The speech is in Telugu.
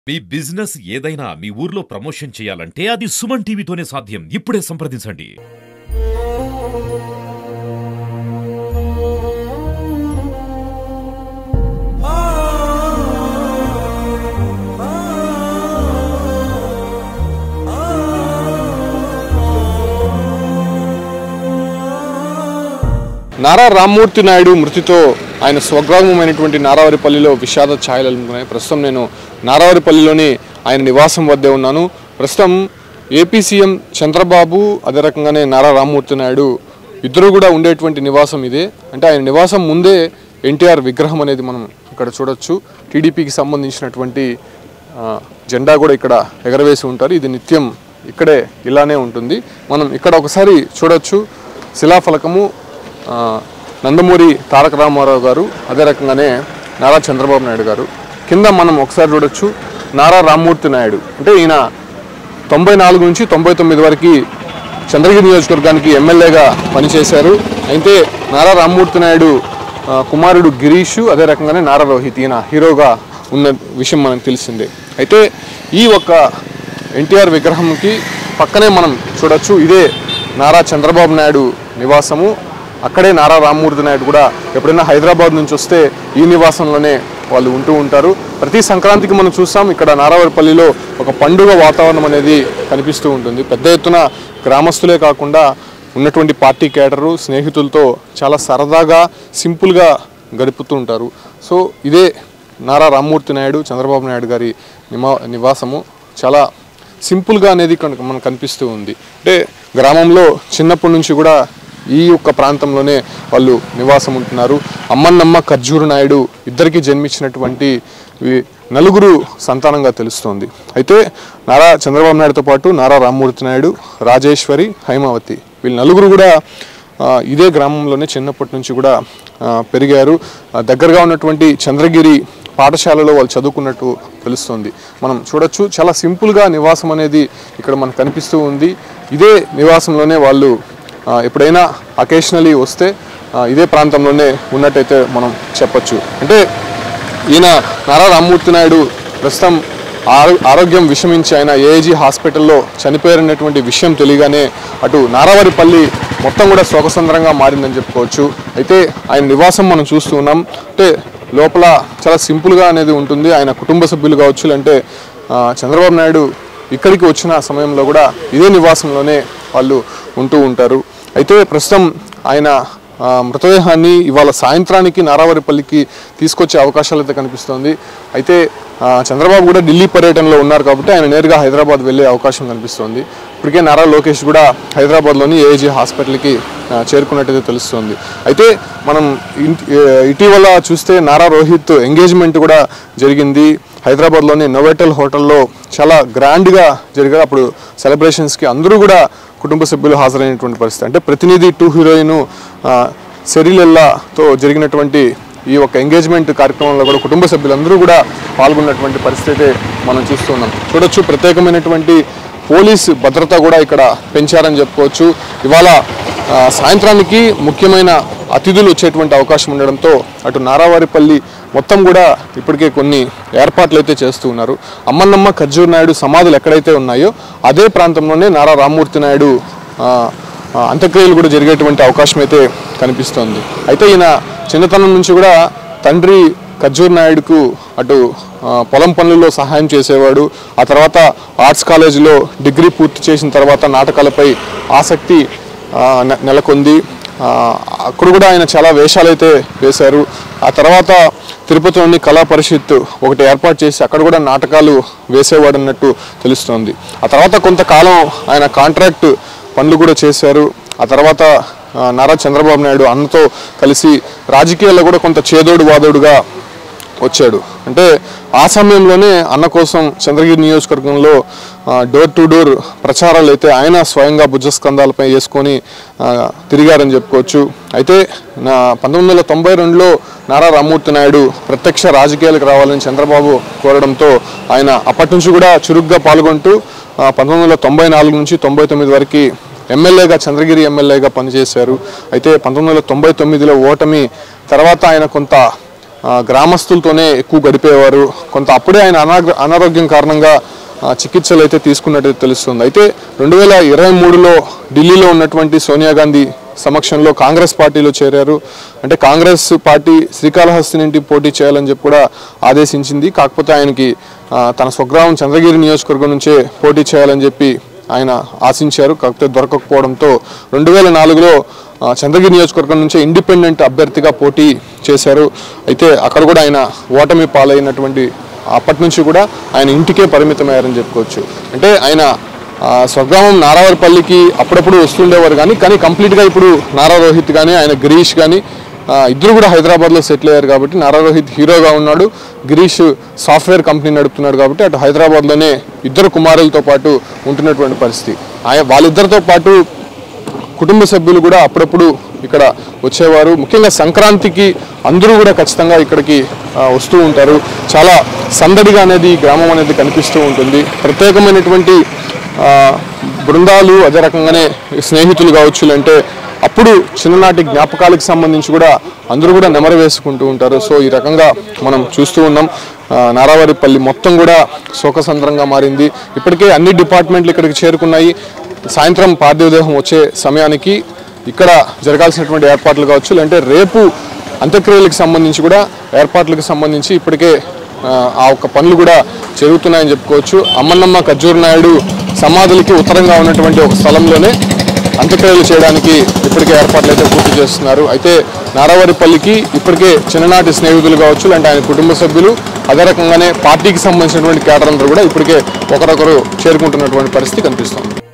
మీ బిజినెస్ ఏదైనా మీ ఊర్లో ప్రమోషన్ చేయాలంటే అది సుమన్ టీవీతోనే సాధ్యం ఇప్పుడే సంప్రదించండి నారా రామ్మూర్తి నాయుడు మృతితో ఆయన స్వగ్రామమైనటువంటి నారావారిపల్లిలో విషాద ఛాయలు అలుముకున్నాయి ప్రస్తుతం నేను నారావారిపల్లిలోని ఆయన నివాసం వద్దే ఉన్నాను ప్రస్తుతం ఏపీ సీఎం చంద్రబాబు అదే రకంగానే నారా రామ్మూర్తి నాయుడు ఇద్దరు కూడా ఉండేటువంటి నివాసం ఇదే అంటే ఆయన నివాసం ముందే ఎన్టీఆర్ విగ్రహం అనేది మనం ఇక్కడ చూడొచ్చు టీడీపీకి సంబంధించినటువంటి ఆ, జెండా కూడా ఇక్కడ ఎగరవేసి ఉంటారు ఇది నిత్యం ఇక్కడే ఇలానే ఉంటుంది మనం ఇక్కడ ఒకసారి చూడొచ్చు శిలాఫలకము ఆ, నందమూరి తారక రామారావు గారు అదే రకంగానే నారా చంద్రబాబు నాయుడు గారు కింద మనం ఒకసారి చూడొచ్చు నారా రామ్మూర్తి నాయుడు అంటే ఈయన తొంభై నాలుగు నుంచి తొంభై తొమ్మిది వరకు చంద్రగిరి నియోజకవర్గానికి ఎమ్మెల్యేగా పనిచేశారు అయితే నారా రామ్మూర్తి నాయుడు ఆ, కుమారుడు గిరీష్ అదే రకంగానే నారా రోహిత్ ఈయన హీరోగా ఉన్న విషయం మనకు తెలిసిందే అయితే ఈ ఒక్క ఎన్టీఆర్ విగ్రహంకి పక్కనే మనం చూడొచ్చు ఇదే నారా చంద్రబాబు నాయుడు నివాసము అక్కడే నారా రామ్మూర్తి నాయుడు కూడా ఎప్పుడైనా హైదరాబాద్ నుంచి వస్తే ఈ నివాసంలోనే వాళ్ళు ఉంటూ ఉంటారు ప్రతి సంక్రాంతికి మనం చూస్తాం ఇక్కడ నారావారిపల్లిలో ఒక పండుగ వాతావరణం అనేది కనిపిస్తూ ఉంటుంది పెద్ద ఎత్తున గ్రామస్తులే కాకుండా ఉన్నటువంటి పార్టీ కేడరు స్నేహితులతో చాలా సరదాగా సింపుల్గా గడుపుతూ ఉంటారు సో ఇదే నారా రామ్మూర్తి నాయుడు చంద్రబాబు నాయుడు గారి నిమా నివాసము చాలా సింపుల్గా అనేది కనుక మనకు కనిపిస్తూ ఉంది అంటే గ్రామంలో చిన్నప్పటి నుంచి కూడా ఈ యొక్క ప్రాంతంలోనే వాళ్ళు నివాసం ఉంటున్నారు అమ్మన్నమ్మ ఖర్జూరు నాయుడు ఇద్దరికి జన్మించినటువంటి వి- నలుగురు సంతానంగా తెలుస్తోంది అయితే నారా చంద్రబాబు నాయుడుతో పాటు నారా రామ్మూర్తి నాయుడు రాజేశ్వరి హైమావతి వీళ్ళు నలుగురు కూడా ఆ, ఇదే గ్రామంలోనే చిన్నప్పటి నుంచి కూడా ఆ, పెరిగారు ఆ, దగ్గరగా ఉన్నటువంటి చంద్రగిరి పాఠశాలలో వాళ్ళు చదువుకున్నట్టు తెలుస్తుంది మనం చూడొచ్చు చాలా సింపుల్గా నివాసం అనేది ఇక్కడ మనకు కనిపిస్తూ ఉంది ఇదే నివాసంలోనే వాళ్ళు ఆ, ఎప్పుడైనా అకేషనలీ వస్తే ఆ, ఇదే ప్రాంతంలోనే ఉన్నట్టయితే మనం చెప్పొచ్చు అంటే ఈయన నారా రామ్మూర్తి నాయుడు ప్రస్తుతం ఆరో ఆరోగ్యం విషమించి ఆయన ఏఐజీ హాస్పిటల్లో చనిపోయారనేటువంటి విషయం తెలియగానే అటు నారావారిపల్లి మొత్తం కూడా శోకసంద్రంగా మారిందని చెప్పుకోవచ్చు అయితే ఆయన నివాసం మనం చూస్తూ ఉన్నాం అంటే లోపల చాలా సింపుల్గా అనేది ఉంటుంది ఆయన కుటుంబ సభ్యులు కావచ్చు అంటే చంద్రబాబు నాయుడు ఇక్కడికి వచ్చిన సమయంలో కూడా ఇదే నివాసంలోనే వాళ్ళు ఉంటూ ఉంటారు అయితే ప్రస్తుతం ఆయన ఆ, మృతదేహాన్ని ఇవాళ సాయంత్రానికి నారావారిపల్లికి తీసుకొచ్చే అవకాశాలు అయితే కనిపిస్తోంది అయితే ఆ, చంద్రబాబు కూడా ఢిల్లీ పర్యటనలో ఉన్నారు కాబట్టి ఆయన నేరుగా హైదరాబాద్ వెళ్ళే అవకాశం కనిపిస్తోంది ఇప్పటికే నారా లోకేష్ కూడా హైదరాబాద్లోని ఏజీ హాస్పిటల్కి ఆ, చేరుకున్నట్టయితే తెలుస్తోంది అయితే మనం ఇంటి- ఏ- ఇటీవల చూస్తే నారా రోహిత్ ఎంగేజ్మెంట్ కూడా జరిగింది హైదరాబాద్లోని నోవెటల్ హోటల్లో చాలా గ్రాండ్గా జరిగారు అప్పుడు సెలబ్రేషన్స్కి అందరూ కూడా కుటుంబ సభ్యులు హాజరైనటువంటి పరిస్థితి అంటే ప్రతినిధి టూ హీరోయిన్ సెరిలెల్లాతో జరిగినటువంటి ఈ యొక్క ఎంగేజ్మెంట్ కార్యక్రమంలో కూడా కుటుంబ సభ్యులందరూ కూడా పాల్గొన్నటువంటి పరిస్థితి అయితే మనం చూస్తున్నాం చూడొచ్చు ప్రత్యేకమైనటువంటి పోలీస్ భద్రత కూడా ఇక్కడ పెంచారని చెప్పుకోవచ్చు ఇవాళ ఆ, సాయంత్రానికి ముఖ్యమైన అతిథులు వచ్చేటువంటి అవకాశం ఉండడంతో అటు నారావారిపల్లి మొత్తం కూడా ఇప్పటికే కొన్ని ఏర్పాట్లు అయితే చేస్తూ ఉన్నారు అమ్మన్నమ్మ ఖర్జూర్ నాయుడు సమాధులు ఎక్కడైతే ఉన్నాయో అదే ప్రాంతంలోనే నారా రామ్మూర్తి నాయుడు ఆ, ఆ, అంత్యక్రియలు కూడా జరిగేటువంటి అవకాశం అయితే కనిపిస్తోంది అయితే ఈయన చిన్నతనం నుంచి కూడా తండ్రి ఖర్జూర్ నాయుడుకు అటు ఆ, పొలం పనులలో సహాయం చేసేవాడు ఆ తర్వాత ఆర్ట్స్ కాలేజీలో డిగ్రీ పూర్తి చేసిన తర్వాత నాటకాలపై ఆసక్తి ఆ, నె- నెలకొంది ఆ, అక్కడ కూడా ఆయన చాలా వేషాలు అయితే వేశారు ఆ తర్వాత తిరుపతిలోని కళా పరిషత్ ఒకటి ఏర్పాటు చేసి అక్కడ కూడా నాటకాలు వేసేవాడు అన్నట్టు తెలుస్తోంది ఆ తర్వాత కొంతకాలం ఆయన కాంట్రాక్ట్ పనులు కూడా చేశారు ఆ తర్వాత ఆ, నారా చంద్రబాబు నాయుడు అన్నతో కలిసి రాజకీయాల్లో కూడా కొంత చేదోడు వాదోడుగా వచ్చాడు అంటే ఆ సమయంలోనే అన్న కోసం చంద్రగిరి నియోజకవర్గంలో ఆ, డోర్ టు డోర్ ప్రచారాలు అయితే ఆయన స్వయంగా భుజస్కంధాలపై వేసుకొని ఆ, తిరిగారని చెప్పుకోవచ్చు అయితే నా పంతొమ్మిది వందల తొంభై రెండులో నారా రామ్మూర్తి నాయుడు ప్రత్యక్ష రాజకీయాలకు రావాలని చంద్రబాబు కోరడంతో ఆయన అప్పటి నుంచి కూడా చురుగ్గా పాల్గొంటూ ఆ, పంతొమ్మిది వందల తొంభై నాలుగు నుంచి తొంభై తొమ్మిది వరకు ఎమ్మెల్యేగా చంద్రగిరి ఎమ్మెల్యేగా పనిచేశారు అయితే పంతొమ్మిది వందల తొంభై తొమ్మిదిలో ఓటమి తర్వాత ఆయన కొంత ఆ, గ్రామస్తులతోనే ఎక్కువ గడిపేవారు కొంత అప్పుడే ఆయన అనాగ అనారోగ్యం కారణంగా ఆ, చికిత్సలు అయితే తీసుకున్నట్టు తెలుస్తుంది అయితే రెండు వేల ఇరవై మూడులో ఢిల్లీలో ఉన్నటువంటి సోనియా గాంధీ సమక్షంలో కాంగ్రెస్ పార్టీలో చేరారు అంటే కాంగ్రెస్ పార్టీ శ్రీకాళహస్తి నుండి పోటీ చేయాలని చెప్పి కూడా ఆదేశించింది కాకపోతే ఆయనకి ఆ, తన స్వగ్రామం చంద్రగిరి నియోజకవర్గం నుంచే పోటీ చేయాలని చెప్పి ఆయన ఆశించారు కాకపోతే దొరకకపోవడంతో రెండు వేల నాలుగులో ఆ, చంద్రగిరి నియోజకవర్గం నుంచే ఇండిపెండెంట్ అభ్యర్థిగా పోటీ చేశారు అయితే అక్కడ కూడా ఆయన ఓటమి పాలైనటువంటి అప్పటి నుంచి కూడా ఆయన ఇంటికే పరిమితమయ్యారని చెప్పుకోవచ్చు అంటే ఆయన ఆ, స్వగ్రామం నారావారిపల్లికి అప్పుడప్పుడు వస్తుండేవారు కానీ కానీ కంప్లీట్గా ఇప్పుడు నారా రోహిత్ కానీ ఆయన గిరీష్ కానీ ఆ, ఇద్దరు కూడా హైదరాబాద్లో సెటిల్ అయ్యారు కాబట్టి నారా రోహిత్ హీరోగా ఉన్నాడు గిరీష్ సాఫ్ట్వేర్ కంపెనీ నడుపుతున్నాడు కాబట్టి అటు హైదరాబాద్లోనే ఇద్దరు కుమారులతో పాటు ఉంటున్నటువంటి పరిస్థితి ఆయన వాళ్ళిద్దరితో పాటు కుటుంబ సభ్యులు కూడా అప్పుడప్పుడు ఇక్కడ వచ్చేవారు ముఖ్యంగా సంక్రాంతికి అందరూ కూడా ఖచ్చితంగా ఇక్కడికి ఆ, వస్తూ ఉంటారు చాలా సందడిగా అనేది ఈ గ్రామం అనేది కనిపిస్తూ ఉంటుంది ప్రత్యేకమైనటువంటి ఆ, బృందాలు అదే రకంగానే స్నేహితులు కావచ్చు అంటే అప్పుడు చిన్ననాటి జ్ఞాపకాలకు సంబంధించి కూడా అందరూ కూడా నెమరు వేసుకుంటూ ఉంటారు సో ఈ రకంగా మనం చూస్తూ ఉన్నాం ఆ, నారావారిపల్లి మొత్తం కూడా శోకసంద్రంగా మారింది ఇప్పటికే అన్ని డిపార్ట్మెంట్లు ఇక్కడికి చేరుకున్నాయి సాయంత్రం పార్థివదేహం వచ్చే సమయానికి ఇక్కడ జరగాల్సినటువంటి ఏర్పాట్లు కావచ్చు లేదంటే రేపు అంత్యక్రియలకు సంబంధించి కూడా ఏర్పాట్లకు సంబంధించి ఇప్పటికే ఆ, ఆ ఒక్క పనులు కూడా జరుగుతున్నాయని చెప్పుకోవచ్చు అమ్మన్నమ్మ ఖర్జూర్ నాయుడు సమాధులకి ఉత్తరంగా ఉన్నటువంటి ఒక స్థలంలోనే అంత్యక్రియలు చేయడానికి ఇప్పటికే ఏర్పాట్లు అయితే పూర్తి చేస్తున్నారు అయితే నారావారిపల్లికి ఇప్పటికే చిన్ననాటి స్నేహితులు కావచ్చు లేదంటే ఆయన కుటుంబ సభ్యులు అదే రకంగానే పార్టీకి సంబంధించినటువంటి కేడర్ అందరూ కూడా ఇప్పటికే ఒకరొకరు చేరుకుంటున్నటువంటి పరిస్థితి కనిపిస్తుంది